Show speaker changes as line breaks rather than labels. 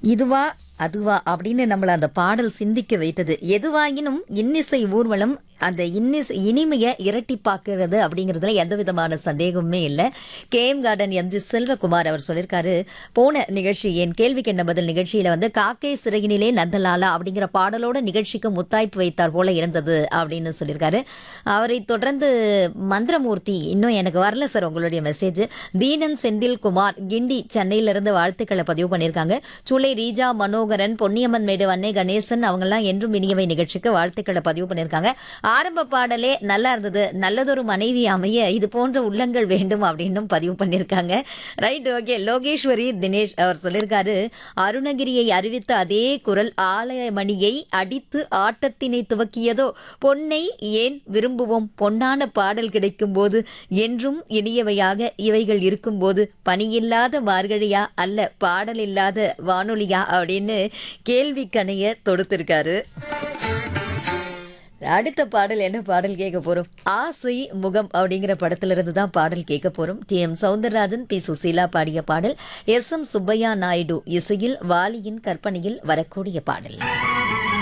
இதுவா அதுவா அப்படின்னு நம்மள அந்த பாடல் சிந்திக்க வைத்தது எதுவாயினும் இன்னிசை ஊர்வலம் அந்த இன்னிசை இனிமையை இரட்டிப்பாக்குறது அப்படிங்கிறதுல எந்த விதமான சந்தேகமுமே இல்லை கேஎம் கார்டன் எம்ஜி செல்வகுமார் அவர் சொல்லியிருக்காரு போன நிகழ்ச்சி என் கேள்விக்கு என்ன பதில் நிகழ்ச்சியில வந்து காக்கை சிறகினிலே நந்தலாலா அப்படிங்கிற பாடலோட நிகழ்ச்சிக்கு முத்தாய்ப்பு வைத்தார் போல இருந்தது அப்படின்னு சொல்லியிருக்காரு அவரை தொடர்ந்து மந்திரமூர்த்தி இன்னும் எனக்கு வரல சார் உங்களுடைய மெசேஜ் தீனன் செந்தில் குமார் கிண்டி சென்னையிலிருந்து வாழ்த்துக்களை பதிவு பண்ணியிருக்காங்க சுலை ரீஜா மனோகரன் பொன்னியம்மன் மேடு அன்னை கணேசன் அவங்கெல்லாம் என்றும் இனியவை நிகழ்ச்சிக்கு வாழ்த்துக்களை பதிவு பண்ணியிருக்காங்க ஆரம்ப பாடலே நல்லா இருந்தது நல்லதொரு மனைவி அமைய இது போன்ற உள்ளங்கள் வேண்டும் அப்படின்னும் பதிவு பண்ணியிருக்காங்க ரைட் ஓகே லோகேஸ்வரி தினேஷ் அவர் சொல்லியிருக்காரு அருணகிரியை அறிவித்த அதே குரல் ஆலயமணியை அடித்து ஆட்டத்தினை துவக்கியதோ பொன்னை ஏன் விரும்புவோம் பொன்னான பாடல் கிடைக்கும் போது என்றும் இனியவையாக இவைகள் இருக்கும்போது பணியில்லாத மார்கழியா அல்ல பாடல் இல்லாத வானொலியா அப்படின்னு கேள்வி கணைய தொடுத்திருக்காரு அடுத்த பாடல் என்ன பாடல் கேட்க போறோம் ஆசை முகம் அப்படிங்கிற படத்துல இருந்து தான் பாடல் கேட்க போறோம் T M Soundararajan P Susheela பாடிய பாடல் எஸ் எம் சுப்பையா நாயுடு இசையில் வாலியின் கற்பனையில் வரக்கூடிய பாடல்